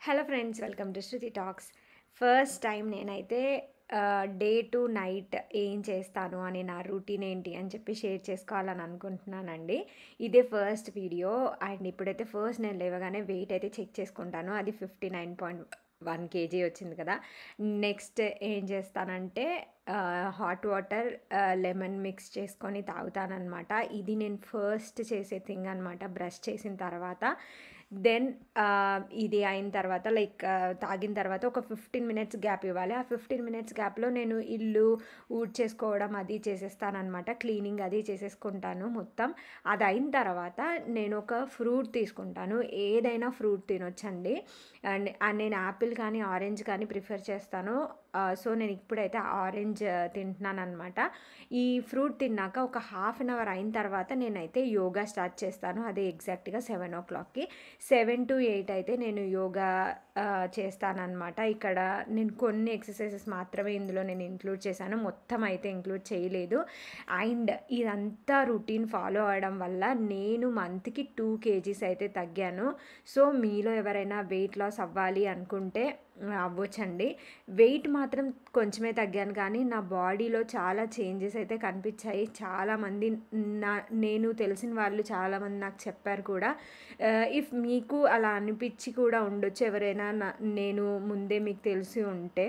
hello friends welcome to Shruti talks first time నేనైతే day to night ఏం చేస్తాను అని నా రూటీన్ ఏంటి అని చెప్పి షేర్ చేసుకోవాలని అనుకుంటున్నానండి ఇదే ఫస్ట్ వీడియో అండ్ ఇప్పుడైతే ఫస్ట్ నేను లేవగానే వెయిట్ అయితే చెక్ చేసుకుంటాను అది fifty nine point one KG వచ్చింది కదా నెక్స్ట్ ఏం చేస్తానంటే హాట్ వాటర్ లెమన్ మిక్స్ చేసుకొని తాగుతానమాట ఇది నేను ఫస్ట్ చేసే థింగ్ అనమాట బ్రష్ చేసిన తర్వాత దెన్ ఇది అయిన తర్వాత లైక్ తాగిన తర్వాత ఒక ఫిఫ్టీన్ మినిట్స్ గ్యాప్ ఇవ్వాలి ఆ ఫిఫ్టీన్ మినిట్స్ గ్యాప్లో నేను ఇల్లు ఊడ్ చేసుకోవడం అది చేసేస్తానమాట క్లీనింగ్ అది చేసేసుకుంటాను మొత్తం అది అయిన తర్వాత నేను ఒక ఫ్రూట్ తీసుకుంటాను ఏదైనా ఫ్రూట్ తినొచ్చండి అండ్ నేను యాపిల్ కానీ ఆరెంజ్ కానీ ప్రిఫర్ చేస్తాను సో నేను ఇప్పుడైతే ఆరెంజ్ తింటున్నాను అనమాట ఈ ఫ్రూట్ తిన్నాక ఒక హాఫ్ అన్ అవర్ అయిన తర్వాత నేనైతే యోగా స్టార్ట్ చేస్తాను అదే ఎగ్జాక్ట్గా సెవెన్ ఓ క్లాక్కి సెవెన్ టు ఎయిట్ అయితే నేను యోగా చేస్తానన్నమాట ఇక్కడ నేను కొన్ని ఎక్సర్సైజెస్ మాత్రమే ఇందులో నేను ఇంక్లూడ్ చేశాను మొత్తం అయితే ఇంక్లూడ్ చేయలేదు అండ్ ఇదంతా రొటీన్ ఫాలో అవడం వల్ల నేను మంత్కి టూ కేజీస్ అయితే తగ్గాను సో మీలో ఎవరైనా వెయిట్ లాస్ అవ్వాలి అనుకుంటే అవ్వచ్చండి వెయిట్ మాత్రం కొంచెమే తగ్గాను కానీ నా బాడీలో చాలా చేంజెస్ అయితే కనిపించాయి చాలామంది నా నేను తెలిసిన వాళ్ళు చాలామంది నాకు చెప్పారు కూడా ఇఫ్ మీకు అలా అనిపించి కూడా ఉండొచ్చు ఎవరైనా నేను ముందే మీకు తెలిసి ఉంటే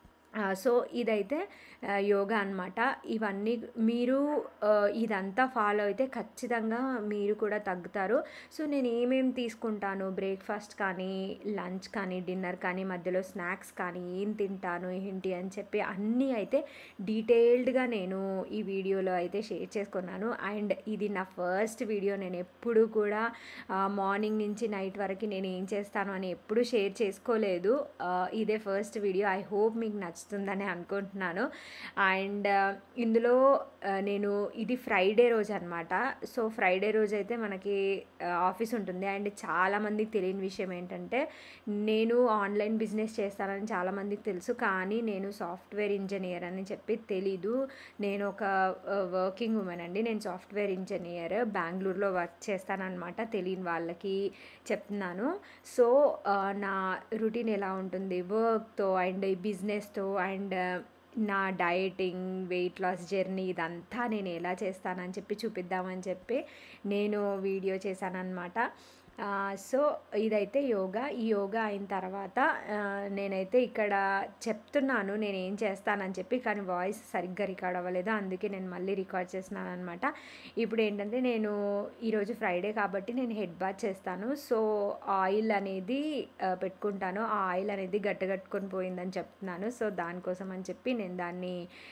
సో ఇదైతే యోగా అనమాట ఇవన్నీ మీరు ఇదంతా ఫాలో అయితే ఖచ్చితంగా మీరు కూడా తగ్గుతారు సో నేను ఏమేమి తీసుకుంటాను బ్రేక్ఫాస్ట్ కానీ లంచ్ కానీ డిన్నర్ కానీ మధ్యలో స్నాక్స్ కానీ ఏం తింటాను ఏంటి అని చెప్పి అన్నీ అయితే డీటెయిల్డ్గా నేను ఈ వీడియోలో అయితే షేర్ చేసుకున్నాను అండ్ ఇది నా ఫస్ట్ వీడియో నేను ఎప్పుడు కూడా మార్నింగ్ నుంచి నైట్ వరకు నేను ఏం చేస్తాను అని ఎప్పుడు షేర్ చేసుకోలేదు ఇదే ఫస్ట్ వీడియో ఐ హోప్ మీకు నచ్చుతుందని అనుకుంటున్నాను అండ్ ఇందులో నేను ఇది ఫ్రైడే రోజు అనమాట సో ఫ్రైడే రోజు అయితే మనకి ఆఫీస్ ఉంటుంది అండ్ చాలామందికి తెలియని విషయం ఏంటంటే నేను ఆన్లైన్ బిజినెస్ చేస్తానని చాలామందికి తెలుసు కానీ నేను సాఫ్ట్వేర్ ఇంజనీర్ అని చెప్పి తెలీదు నేను ఒక వర్కింగ్ ఉమెన్ అండి నేను సాఫ్ట్వేర్ ఇంజనీర్ బెంగళూరులో వర్క్ చేస్తానన్నమాట తెలియని వాళ్ళకి చెప్తున్నాను సో నా రొటీన్ ఎలా ఉంటుంది వర్క్తో అండ్ బిజినెస్తో అండ్ నా డయటింగ్ వెయిట్ లాస్ జర్నీ ఇదంతా నేను ఎలా చేస్తానని చెప్పి చూపిద్దామని చెప్పి నేను వీడియో చేశానన్నమాట సో ఇదైతే యోగా ఈ యోగా అయిన తర్వాత నేనైతే ఇక్కడ చెప్తున్నాను నేను ఏం చేస్తానని చెప్పి కానీ వాయిస్ సరిగ్గా రికార్డ్ అవ్వలేదు అందుకే నేను మళ్ళీ రికార్డ్ చేస్తున్నాను అనమాట ఇప్పుడు ఏంటంటే నేను ఈరోజు ఫ్రైడే కాబట్టి నేను హెడ్ బాత్ చేస్తాను సో ఆయిల్ అనేది పెట్టుకుంటాను ఆ ఆయిల్ అనేది గట్టగట్టుకొని పోయిందని చెప్తున్నాను సో దానికోసం అని చెప్పి నేను దాన్ని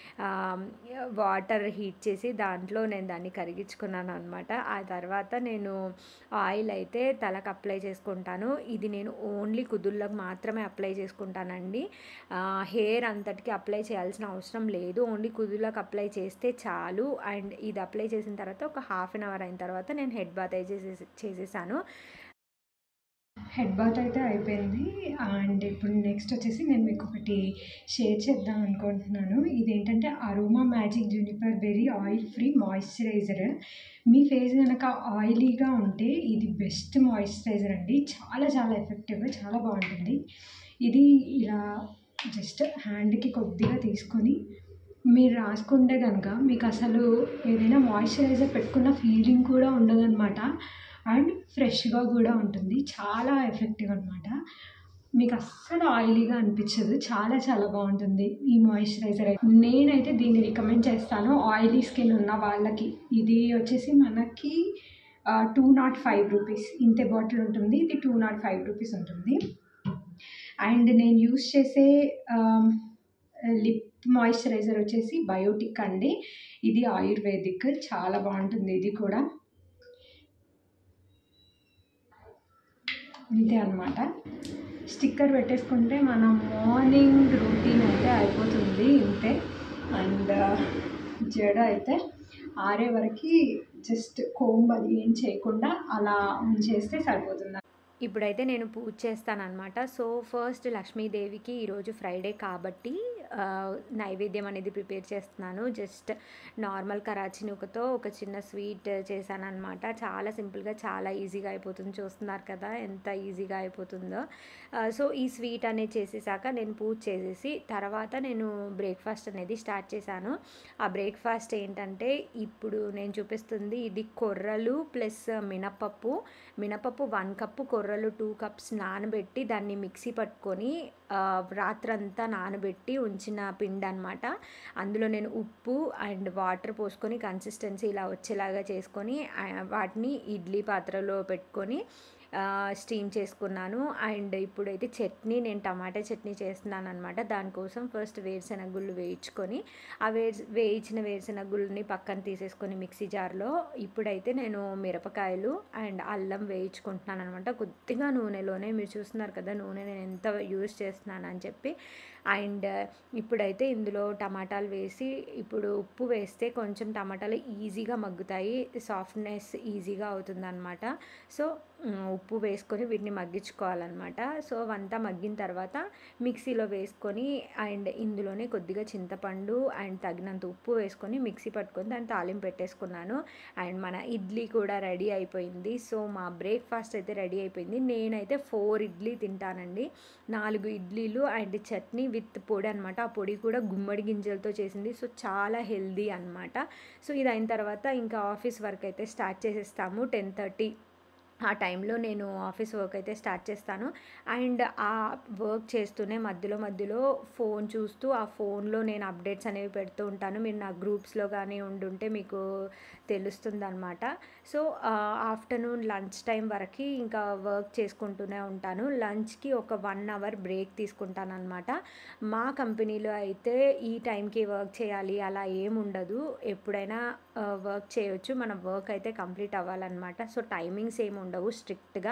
వాటర్ హీట్ చేసి దాంట్లో నేను దాన్ని కరిగించుకున్నాను అనమాట ఆ తర్వాత నేను ఆయిల్ అయితే తలకు అప్లై చేసుకుంటాను ఇది నేను ఓన్లీ కుదుళ్ళకు మాత్రమే అప్లై చేసుకుంటానండి హెయిర్ అంతటికి అప్లై చేయాల్సిన అవసరం లేదు ఓన్లీ కుదుళ్ళకు అప్లై చేస్తే చాలు అండ్ ఇది అప్లై చేసిన తర్వాత ఒక హాఫ్ అన్ అవర్ అయిన తర్వాత నేను హెడ్ బాత్ అయితే చేసేసాను హెడ్ బాత్ అయితే అయిపోయింది అండ్ ఇప్పుడు నెక్స్ట్ వచ్చేసి నేను మీకు ఒకటి షేర్ చేద్దాం అనుకుంటున్నాను ఇదేంటంటే Aroma Magic juniper berry oil free moisturiser మీ ఫేస్ కనుక ఆయిలీగా ఉంటే ఇది బెస్ట్ మాయిశ్చరైజర్ అండి చాలా చాలా ఎఫెక్టివ్ చాలా బాగుంటుంది ఇది ఇలా జస్ట్ హ్యాండ్కి కొద్దిగా తీసుకొని మీరు రాసుకుంటే కనుక మీకు అసలు ఏదైనా మాయిశ్చరైజర్ పెట్టుకున్న ఫీలింగ్ కూడా ఉండదన్నమాట అండ్ ఫ్రెష్గా కూడా ఉంటుంది చాలా ఎఫెక్టివ్ అనమాట మీకు అస్సలు ఆయిలీగా అనిపించదు చాలా చాలా బాగుంటుంది ఈ మాయిశ్చరైజర్ నేనైతే దీన్ని రికమెండ్ చేస్తాను ఆయిలీ స్కిన్ ఉన్న వాళ్ళకి ఇది వచ్చేసి మనకి టూ నాట్ ఫైవ్ రూపీస్ ఇంతే బాటిల్ ఉంటుంది ఇది టూ నాట్ ఫైవ్ రూపీస్ ఉంటుంది అండ్ నేను యూస్ చేసే లిప్ మాయిశ్చరైజర్ వచ్చేసి బయోటిక్ అండి ఇది ఆయుర్వేదిక్ చాలా బాగుంటుంది ఇది కూడా ఇంతే అనమాట స్టిక్కర్ పెట్టేసుకుంటే మన మార్నింగ్ రొటీన్ అయితే అయిపోతుంది ఇంతే అండ్ జడ అయితే ఆరే వరకు జస్ట్ కోంబ్ అది ఏం చేయకుండా అలా ఉంచేస్తే సరిపోతుంది ఇప్పుడైతే నేను పూజ చేస్తానన్నమాట సో ఫస్ట్ లక్ష్మీదేవికి ఈరోజు ఫ్రైడే కాబట్టి నైవేద్యం అనేది ప్రిపేర్ చేస్తున్నాను జస్ట్ నార్మల్ కరాచీ నుకతో ఒక చిన్న స్వీట్ చేశాను అనమాట చాలా సింపుల్గా చాలా ఈజీగా అయిపోతుంది చూస్తున్నారు కదా ఎంత ఈజీగా అయిపోతుందో సో ఈ స్వీట్ అనేది చేసేసాక నేను పూజ చేసేసి తర్వాత నేను బ్రేక్ఫాస్ట్ అనేది స్టార్ట్ చేశాను ఆ బ్రేక్ఫాస్ట్ ఏంటంటే ఇప్పుడు నేను చూపిస్తుంది ఇది కొర్రలు ప్లస్ మినపప్పు మినపప్పు వన్ కప్పు కొర్రలు టూ కప్స్ నానబెట్టి దాన్ని మిక్సీ పట్టుకొని రాత్రంతా నానబెట్టి ఉంచిన పిండి అనమాట అందులో నేను ఉప్పు అండ్ వాటర్ పోసుకొని కన్సిస్టెన్సీ ఇలా వచ్చేలాగా చేసుకొని వాటిని ఇడ్లీ పాత్రలో పెట్టుకొని స్టీమ్ చేసుకున్నాను అండ్ ఇప్పుడైతే చట్నీ నేను టమాటా చట్నీ చేస్తున్నాను అనమాట దానికోసం ఫస్ట్ వేరుశెనగ గుళ్ళు వేయించుకొని ఆ వేరు వేయించిన వేరుశెనగ గుళ్ళని పక్కన తీసేసుకొని మిక్సీ జార్లో ఇప్పుడైతే నేను మిరపకాయలు అండ్ అల్లం వేయించుకుంటున్నాను అనమాట కొద్దిగా నూనెలోనే మీరు చూస్తున్నారు కదా నూనె నేను ఎంత యూజ్ చేస్తున్నాను అని చెప్పి అండ్ ఇప్పుడైతే ఇందులో టమాటాలు వేసి ఇప్పుడు ఉప్పు వేస్తే కొంచెం టమాటాలు ఈజీగా మగ్గుతాయి సాఫ్ట్నెస్ ఈజీగా అవుతుందన్నమాట సో ఉప్పు వేసుకొని వీటిని మగ్గించుకోవాలన్నమాట సో అవంతా మగ్గిన తర్వాత మిక్సీలో వేసుకొని అండ్ ఇందులోనే కొద్దిగా చింతపండు అండ్ తగినంత ఉప్పు వేసుకొని మిక్సీ పట్టుకొని దాన్ని తాలింపు పెట్టేసుకున్నాను అండ్ మన ఇడ్లీ కూడా రెడీ అయిపోయింది సో మా బ్రేక్ఫాస్ట్ అయితే రెడీ అయిపోయింది నేనైతే ఫోర్ ఇడ్లీ తింటానండి నాలుగు ఇడ్లీలు అండ్ చట్నీ విత్ పొడి అనమాట ఆ పొడి కూడా గుమ్మడి గింజలతో చేసింది సో చాలా హెల్దీ అనమాట సో ఇది అయిన తర్వాత ఇంకా ఆఫీస్ వర్క్ అయితే స్టార్ట్ చేసేస్తాము టెన్ థర్టీ ఆ టైంలో నేను ఆఫీస్ వర్క్ అయితే స్టార్ట్ చేస్తాను అండ్ ఆ వర్క్ చేస్తూనే మధ్యలో మధ్యలో ఫోన్ చూస్తూ ఆ ఫోన్లో నేను అప్డేట్స్ అనేవి పెడుతూ ఉంటాను మీరు నా గ్రూప్స్లో కానీ ఉండుంటే మీకు తెలుస్తుంది అనమాట సో ఆఫ్టర్నూన్ లంచ్ టైం వరకు ఇంకా వర్క్ చేసుకుంటూనే ఉంటాను లంచ్కి ఒక వన్ అవర్ బ్రేక్ తీసుకుంటాను అనమాట మా కంపెనీలో అయితే ఈ టైంకి వర్క్ చేయాలి అలా ఏముండదు ఎప్పుడైనా వర్క్ చేయొచ్చు మన వర్క్ అయితే కంప్లీట్ అవ్వాలన్నమాట సో టైమింగ్స్ ఏమి ఉండవు స్ట్రిక్ట్గా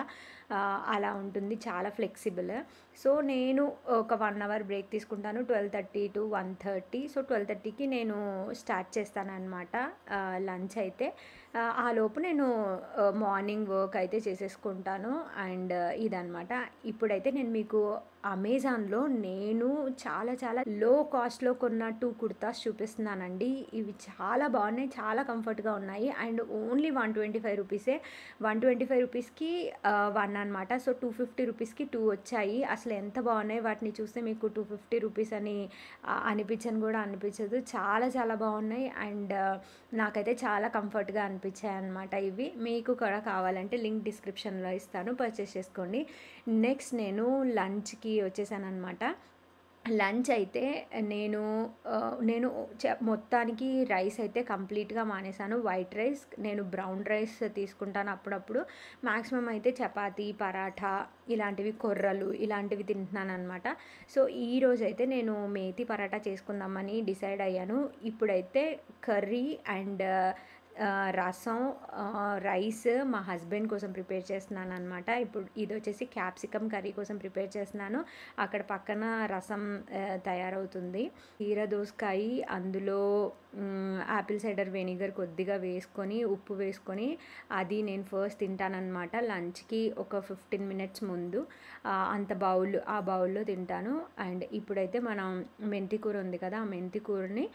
అలా ఉంటుంది చాలా ఫ్లెక్సిబుల్ సో నేను ఒక వన్ అవర్ బ్రేక్ తీసుకుంటాను twelve thirty to one thirty so twelve థర్టీకి నేను స్టార్ట్ చేస్తాను అనమాట లంచ్ అయితే ఆ లోపు నేను మార్నింగ్ వర్క్ అయితే చేసేసుకుంటాను అండ్ ఇదనమాట ఇప్పుడైతే నేను మీకు అమెజాన్లో నేను చాలా చాలా లో కాస్ట్లో కొన్న టూ కుర్తాస్ చూపిస్తున్నానండి ఇవి చాలా బాగున్నాయి చాలా కంఫర్ట్గా ఉన్నాయి and only one twenty five రూపీసే వన్ ట్వంటీ ఫైవ్ రూపీస్కి వన్ అనమాట సో టూ ఫిఫ్టీ రూపీస్కి టూ వచ్చాయి అసలు ఎంత బాగున్నాయి వాటిని చూస్తే మీకు టూ ఫిఫ్టీ రూపీస్ అని అనిపించని కూడా అనిపించదు చాలా చాలా బాగున్నాయి అండ్ నాకైతే చాలా కంఫర్ట్గా అనిపించాయి అనమాట ఇవి మీకు కూడా కావాలంటే లింక్ డిస్క్రిప్షన్లో ఇస్తాను పర్చేస్ చేసుకోండి నెక్స్ట్ నేను లంచ్కి వచ్చేసాను అనమాట లంచ్ అయితే నేను నేను మొత్తానికి రైస్ అయితే కంప్లీట్గా మానేశాను వైట్ రైస్ నేను బ్రౌన్ రైస్ తీసుకుంటాను అప్పుడప్పుడు మ్యాక్సిమం అయితే చపాతీ పరాఠా ఇలాంటివి కొర్రలు ఇలాంటివి తింటున్నాను అనమాట సో ఈరోజు అయితే నేను మేతి పరాటా చేసుకుందామని డిసైడ్ అయ్యాను ఇప్పుడైతే కర్రీ అండ్ రసం రైస్ మా హస్బెండ్ కోసం ప్రిపేర్ చేస్తున్నాను అనమాట ఇప్పుడు ఇది వచ్చేసి క్యాప్సికమ్ కర్రీ కోసం ప్రిపేర్ చేస్తున్నాను అక్కడ పక్కన రసం తయారవుతుంది కీర దోసకాయ అందులో యాపిల్ సైడర్ వెనిగర్ కొద్దిగా వేసుకొని ఉప్పు వేసుకొని అది నేను ఫస్ట్ తింటానన్నమాట లంచ్కి ఒక ఫిఫ్టీన్ మినిట్స్ ముందు అంత బౌల్ ఆ బౌల్లో తింటాను అండ్ ఇప్పుడైతే మనం మెంతి కూర ఉంది కదా ఆ మెంతి కూరని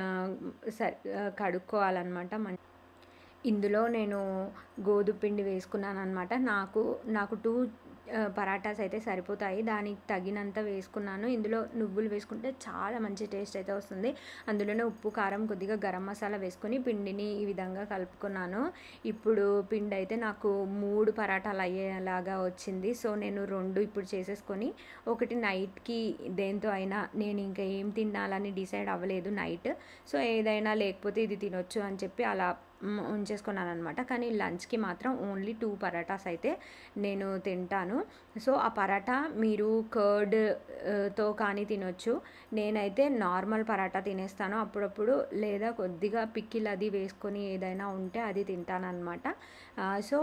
సరి కడుక్కోవాలన్నమాట మన ఇందులో నేను గోధుమ పిండి వేసుకున్నాను అనమాట నాకు నాకు టూ పరాటాస్ అయితే సరిపోతాయి దానికి తగినంత వేసుకున్నాను ఇందులో నువ్వులు వేసుకుంటే చాలా మంచి టేస్ట్ అయితే వస్తుంది అందులోనే ఉప్పు కారం కొద్దిగా గరం మసాలా వేసుకొని పిండిని ఈ విధంగా కలుపుకున్నాను ఇప్పుడు పిండి అయితే నాకు మూడు పరాటాలు అయ్యేలాగా వచ్చింది సో నేను రెండు ఇప్పుడు చేసేసుకొని ఒకటి నైట్కి దేంతో అయినా నేను ఇంకా ఏం తినాలని డిసైడ్ అవ్వలేదు నైట్ సో ఏదైనా లేకపోతే ఇది తినొచ్చు అని చెప్పి అలా ఉంచేసుకున్నాను అనమాట కానీ లంచ్కి మాత్రం ఓన్లీ టూ పరాటాస్ అయితే నేను తింటాను సో ఆ పరాటా మీరు కర్డ్ తో కానీ తినొచ్చు నేనైతే నార్మల్ పరాటా తినేస్తాను అప్పుడప్పుడు లేదా కొద్దిగా పిక్కిల్ అది వేసుకొని ఏదైనా ఉంటే అది తింటాను అనమాట సో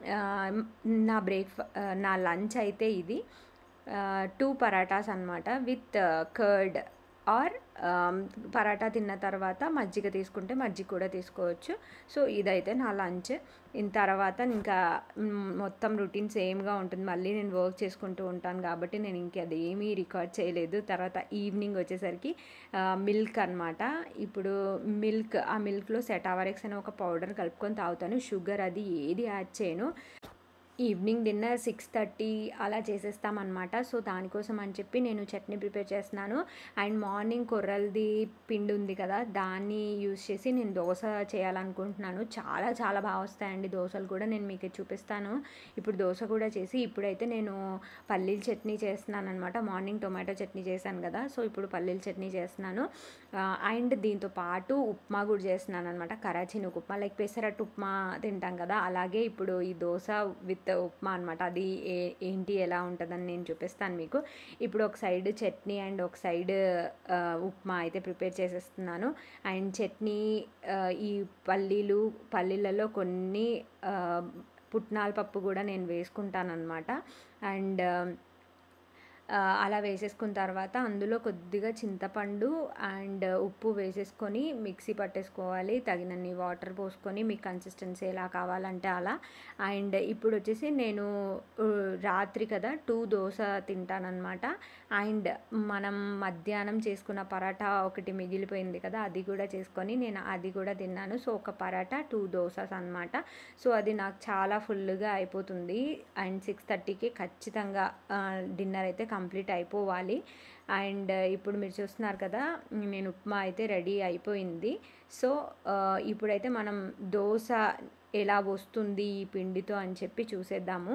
నా బ్రేక్ఫా నా లంచ్ అయితే ఇది టూ పరాటాస్ అనమాట విత్ కర్డ్ ఆర్ పరాటా తిన్న తర్వాత మజ్జిగ తీసుకుంటే మజ్జిగ కూడా తీసుకోవచ్చు సో ఇదైతే నా లంచ్ ఇన్ తర్వాత ఇంకా మ్, మొత్తం రొటీన్ సేమ్గా ఉంటుంది మళ్ళీ నేను వర్క్ చేసుకుంటూ ఉంటాను కాబట్టి నేను ఇంక అది ఏమీ రికార్డ్ చేయలేదు తర్వాత ఈవినింగ్ వచ్చేసరికి మిల్క్ అనమాట ఇప్పుడు మిల్క్ ఆ మిల్క్లో సెటావరెక్స్ అనే ఒక పౌడర్ కలుపుకొని తాగుతాను షుగర్ అది ఏది యాడ్ చేయను ఈవినింగ్ డిన్నర్ సిక్స్ థర్టీ అలా చేసేస్తామన్నమాట సో దానికోసం అని చెప్పి నేను చట్నీ ప్రిపేర్ చేస్తున్నాను అండ్ మార్నింగ్ కొర్రలది పిండి ఉంది కదా దాన్ని యూస్ చేసి నేను దోశ చేయాలనుకుంటున్నాను చాలా చాలా బాగా వస్తాయండి దోశలు కూడా నేను మీకు చూపిస్తాను ఇప్పుడు దోశ కూడా చేసి ఇప్పుడైతే నేను పల్లీల చట్నీ చేస్తున్నాను అనమాట మార్నింగ్ టొమాటో చట్నీ చేశాను కదా సో ఇప్పుడు పల్లీల చట్నీ చేస్తున్నాను అండ్ దీంతో పాటు ఉప్మా కూడా చేస్తున్నాను అనమాట కరాచీని ఉప్మా లైక్ పెసరట్టు ఉప్మా తింటాం కదా అలాగే ఇప్పుడు ఈ దోశ విత్ ఉప్మా అనమాట అది ఏ ఏంటి ఎలా ఉంటుందని నేను చూపిస్తాను మీకు ఇప్పుడు ఒక సైడ్ చట్నీ అండ్ ఒక సైడ్ ఉప్మా అయితే ప్రిపేర్ చేసేస్తున్నాను అండ్ చట్నీ ఆ, ఈ పల్లీలు పల్లీలలో కొన్ని ఆ, పుట్నాల పప్పు కూడా నేను వేసుకుంటాను అనమాట అండ్ ఆ, అలా వేసేసుకున్న తర్వాత అందులో కొద్దిగా చింతపండు అండ్ ఉప్పు వేసేసుకొని మిక్సీ పట్టేసుకోవాలి తగినన్ని వాటర్ పోసుకొని మీకు కన్సిస్టెన్సీ ఎలా కావాలంటే అలా అండ్ ఇప్పుడు వచ్చేసి నేను ఆ, రాత్రి కదా టూ దోశ తింటానన్నమాట అండ్ మనం మధ్యాహ్నం చేసుకున్న పరాటా ఒకటి మిగిలిపోయింది కదా అది కూడా చేసుకొని నేను అది కూడా తిన్నాను సో ఒక పరాటా టూ దోసస్ అనమాట సో అది నాకు చాలా ఫుల్గా అయిపోతుంది అండ్ సిక్స్ థర్టీకి ఖచ్చితంగా డిన్నర్ అయితే కంప్లీట్ అయిపోవాలి అండ్ ఇప్పుడు మీరు చూస్తున్నారు కదా నేను ఉప్మా అయితే రెడీ అయిపోయింది సో ఆ, ఇప్పుడైతే మనం దోశ ఎలా వస్తుంది ఈ పిండితో అని చెప్పి చూసేద్దాము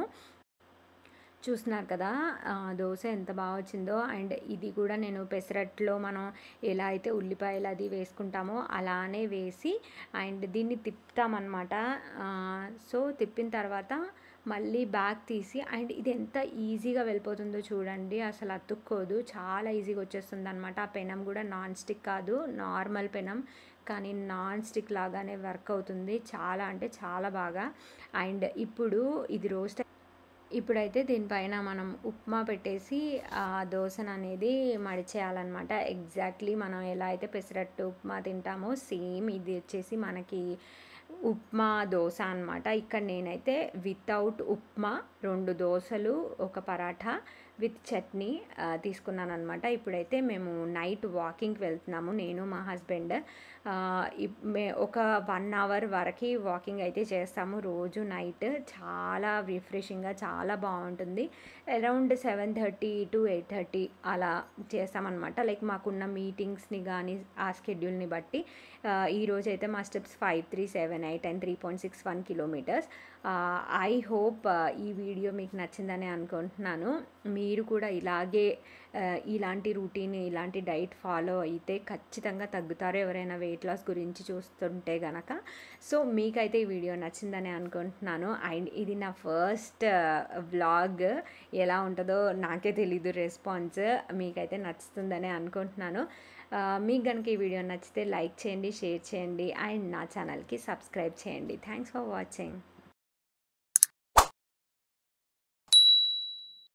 చూస్తున్నారు కదా ఆ, దోశ ఎంత బాగా వచ్చిందో అండ్ ఇది కూడా నేను పెసరట్లో మనం ఎలా అయితే ఉల్లిపాయలు అది వేసుకుంటామో అలానే వేసి అండ్ దీన్ని తిప్పుతామన్నమాట ఆ, సో తిప్పిన తర్వాత మళ్ళీ బ్యాక్ తీసి అండ్ ఇది ఎంత ఈజీగా వెళ్ళిపోతుందో చూడండి అసలు అతుక్కోదు చాలా ఈజీగా వచ్చేస్తుంది అనమాట ఆ పెనం కూడా నాన్ స్టిక్ కాదు నార్మల్ పెనం కానీ నాన్ స్టిక్ లాగానే వర్క్ అవుతుంది చాలా అంటే చాలా బాగా అండ్ ఇప్పుడు ఇది రోస్ట్ ఇప్పుడైతే దీనిపైన మనం ఉప్మా పెట్టేసి ఆ దోశను అనేది మడిచేయాలన్నమాట ఎగ్జాక్ట్లీ మనం ఎలా అయితే పెసరట్టు ఉప్మా తింటామో సేమ్ ఇది వచ్చేసి మనకి ఉప్మా దోశ అనమాట ఇక్కడ నేనైతే వితౌట్ ఉప్మా రెండు దోశలు ఒక పరాఠా విత్ చట్నీ ఆ, తీసుకున్నాను అనమాట ఇప్పుడైతే మేము నైట్ వాకింగ్కి వెళ్తున్నాము నేను మా హస్బెండ్ ఆ, ఇప్- మే ఒక వన్ అవర్ వరకు వాకింగ్ అయితే చేస్తాము రోజు నైట్ చాలా రిఫ్రెషింగ్గా చాలా బాగుంటుంది around seven thirty to eight thirty అలా చేస్తామన్నమాట లైక్ మాకున్న మీటింగ్స్ని కానీ ఆ స్కెడ్యూల్ని బట్టి ఆ, ఈ రోజు అయితే మా steps five three seven eight and three point six one kilometres I hope ఈ వీడియో మీకు నచ్చిందని అనుకుంటున్నాను మీరు కూడా ఇలాగే ఆ, ఇలాంటి రూటీన్ ఇలాంటి డైట్ ఫాలో అయితే ఖచ్చితంగా తగ్గుతారు ఎవరైనా వెయిట్ లాస్ గురించి చూస్తుంటే గనక సో మీకైతే ఈ వీడియో నచ్చిందని అనుకుంటున్నాను అండ్ ఇది నా ఫస్ట్ వ్లాగ్ ఎలా ఉంటుందో నాకే తెలీదు రెస్పాన్స్ మీకైతే నచ్చుతుందని అనుకుంటున్నాను ఆ, మీకు కనుక ఈ వీడియో నచ్చితే లైక్ చేయండి షేర్ చేయండి అండ్ నా ఛానల్కి సబ్స్క్రైబ్ చేయండి థ్యాంక్స్ ఫర్ వాచింగ్